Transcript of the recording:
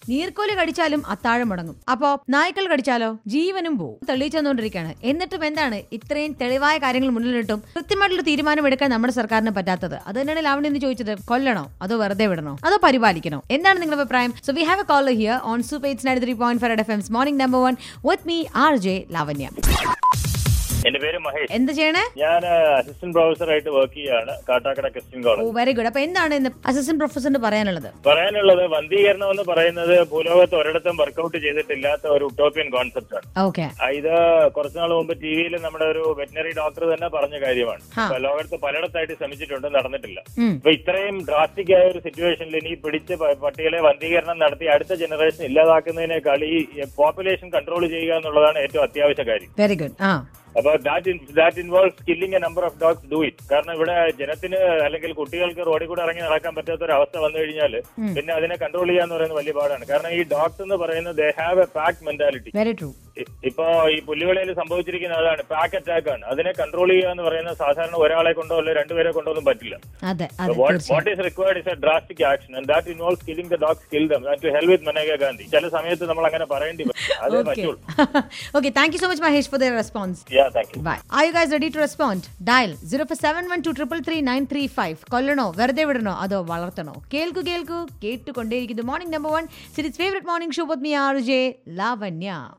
നീർക്കോലി കടിച്ചാലും അത്താഴം മുടങ്ങും അപ്പോ നായ്ക്കൾ കടിച്ചാലോ ജീവനും പോവും തെളിയിച്ചുകൊണ്ടിരിക്കുകയാണ് എന്നിട്ടും എന്താണ് ഇത്രയും തെളിവായ കാര്യങ്ങൾ മുന്നിലിട്ടും കൃത്യമായിട്ടുള്ള തീരുമാനം എടുക്കാൻ നമ്മുടെ സർക്കാരിന് പറ്റാത്തത് അത് തന്നെയാണ് ലാവണി എന്ന് ചോദിച്ചത് കൊല്ലണോ അതോ വെറുതെ വിടണോ അതോ പരിപാലിക്കണോ എന്താണ് നിങ്ങളുടെ അഭിപ്രായം so we have a call here on super eight nine three point five F M's morning number one with me R J Lavanya എന്റെ പേര് മഹേഷ് എന്ത് ചെയ്യണേ ഞാൻ അസിസ്റ്റന്റ് പ്രൊഫസറായിട്ട് വർക്ക് ചെയ്യാണ് കാട്ടാക്കട ക്രിസ്ത്യൻ ഓ കോളേജ് വെരി ഗുഡ് അപ്പൊ എന്താണ് ഇന്ന് അസിസ്റ്റന്റ് പ്രൊഫസറിന് പറയാനുള്ളത് പറയാനുള്ളത് വന്ധീകരണം എന്ന് പറയുന്നത് ഭൂലോകത്ത് ഒരിടത്തും വർക്കൗട്ട് ചെയ്തിട്ടില്ലാത്ത ഒരു ഉട്ടോപ്യൻ കോൺസെപ്റ്റ് ആണ് ഓക്കെ ആ, ഇത് കുറച്ചുനാൾ മുമ്പ് ടി വിയിൽ നമ്മുടെ ഒരു വെറ്റിനറി ഡോക്ടർ തന്നെ പറഞ്ഞ കാര്യമാണ് ഹാ. ഇപ്പൊ ലോകത്ത് പലയിടത്തായിട്ട് ശ്രമിച്ചിട്ടുണ്ട് നടന്നിട്ടില്ല ഉം. ഇപ്പൊ ഇത്രയും ഡ്രാസ്റ്റിക് ആയ ഒരു സിറ്റുവേഷനിൽ ഇനി പിടിച്ച് പ- പട്ടികളെ വന്ധീകരണം നടത്തി അടുത്ത ജനറേഷൻ ഇല്ലാതാക്കുന്നതിനേക്കാൾ ഈ പോപ്പുലേഷൻ കൺട്രോൾ ചെയ്യുക എന്നുള്ളതാണ് ഏറ്റവും അത്യാവശ്യ കാര്യം വെരി ഗുഡ് ആ അപ്പൊ that that involves killing a number of dogs do it കാരണം ഇവിടെ ജനത്തിന് അല്ലെങ്കിൽ കുട്ടികൾക്ക് റോഡിൽ കൂടെ ഇറങ്ങി നടക്കാൻ പറ്റാത്ത ഒരു അവസ്ഥ വന്നു കഴിഞ്ഞാൽ പിന്നെ അതിനെ കൺട്രോൾ ചെയ്യാന്ന് പറയുന്നത് വലിയ പാടാണ് കാരണം ഈ ഡോഗ്സ് എന്ന് പറയുന്നത് they have a pack mentality very true ഇപ്പോ ഈ പുല്ലുവിളയിൽ സംഭവിച്ചിരിക്കുന്ന അതാണ് പാക്ക് അറ്റാക്ക് ആണ് അതിനെ കൺട്രോൾ ചെയ്യുക എന്ന് പറയുന്നത് സാധാരണ ഒരാളെ കൊണ്ടോ അല്ലെ രണ്ടുപേരെ കൊണ്ടോ ഒന്നും പറ്റില്ല അതെ അതെ വാട്ട് തീർച്ചയായും is required is a drastic action and that involves killing the dogs kill them to help with Maneka Gandhi ചില സമയത്ത് നമ്മൾ അങ്ങനെ പറയേണ്ടി വരും അതേ ഓക്കെ പറ്റുള്ളൂ okay thank you so much Mahesh for the response yeah thank you bye are you guys ready to respond dial zero four seven one two triple three nine three five കൊല്ലണോ വെറുതെ വിടണോ അതോ വളർത്തണോ കേൾക്കൂ കേൾക്കൂ കേട്ടുകൊണ്ടേയിരിക്കുന്നു morning number one city's favourite morning show with me R J Lavanya